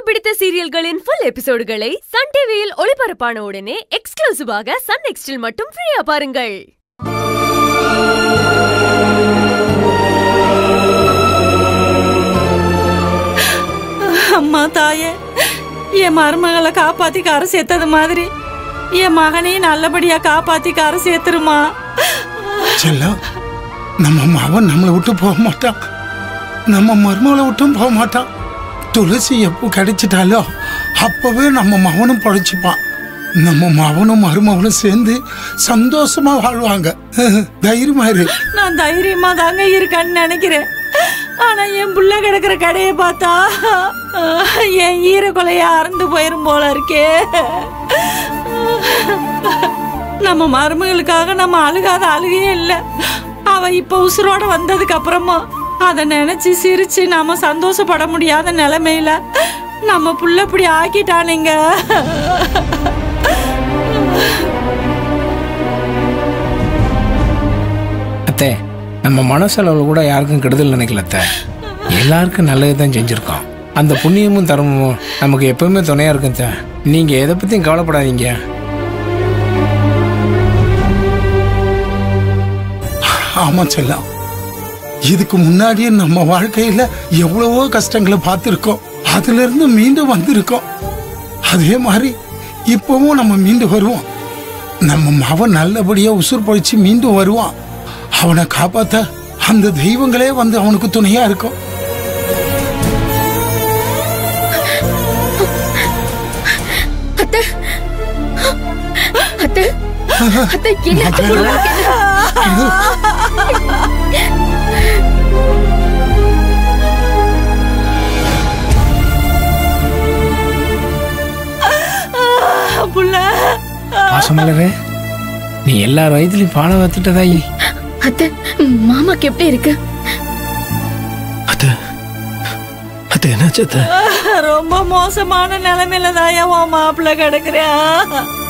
பிடித்த சீரியல்களின் full எபிசோடுகளை Sun டிவியில் ஒளிபரப்பான உடனே எக்ஸ்க்ளூசிவாக சன் நெக்ஸ்டில் மட்டும் ஃப்ரீயா பாருங்கள் அம்மா தாயே என் மருமகளை காப்பாத்தி கரை சேர்த்தது மாதிரி என் மகனையும் நல்லபடியா காப்பாத்தி கரை சேர்த்துருமா செல்லம் நம்ம மகன் நம்மளை விட்டு போக மாட்டான் நம்ம மருமகளை விட்டும் போக மாட்டான் துளசி எப்போ கிடைச்சிட்டாலோ அப்பவே நம்ம மகனும் படைச்சுப்பான் நம்ம மகனும் மருமகளும் சேர்ந்து சந்தோஷமா வாழ்வாங்க தைரியமா இரு நான் தைரியமா தாங்க இருக்கேன்னு நினைக்கிறேன் ஆனா என் புள்ள கிடக்குற கடையை பார்த்தா என் ஈர கொலைய அறந்து போயிரும் போல இருக்கே நம்ம மருமகளுக்காக நம்ம அழுகாத அழுகையே இல்ல அவ இப்ப உசுரோட வந்ததுக்கு அப்புறமா அத நினைச்சு சிரிச்சு நாம சந்தோஷப்பட முடியாத நிலைமையில நம்ம புள்ள இப்படி ஆக்கிட்டானுங்க அத்தை நம்ம மனசளவில் கூட யாருக்கும் கெடுதல் நினைக்கல அத்தை எல்லாருக்கும் நல்லது தான் செஞ்சுருக்கோம் அந்த புண்ணியமும் தர்மமும் நமக்கு எப்பவுமே துணையாக இருக்கும் அத்தை நீங்கள் எதை பற்றியும் கவலைப்படாதீங்க ஆமா செல்லம் இதுக்கு முன்னாடியே நம்ம வாழ்க்கையில எவ்வளவோ கஷ்டங்களை பார்த்துருக்கோம் அதுல இருந்து மீண்டும் வந்திருக்கோம் அதே மாதிரி இப்பவும் நம்ம மீண்டும் வருவோம் நம்ம மகன் நல்லபடியா உசுர் பழிச்சு மீண்டும் வருவான் அவனை காப்பாத்த அந்த தெய்வங்களே வந்து அவனுக்கு துணையா இருக்கும் அத்தை அத்தை அத்தை என்ன மகளே. புள்ள பாசமலரே நீ எல்லார் வயதுலையும் பாலை வத்துட்டதாயி அத்தை மாமாக்கு எப்படி இருக்கு அத்தை அத்தை என்னாச்சு அத்தை ரொம்ப மோசமான நிலைமையில தான் உன் மாப்பிள்ள கிடக்குறேன்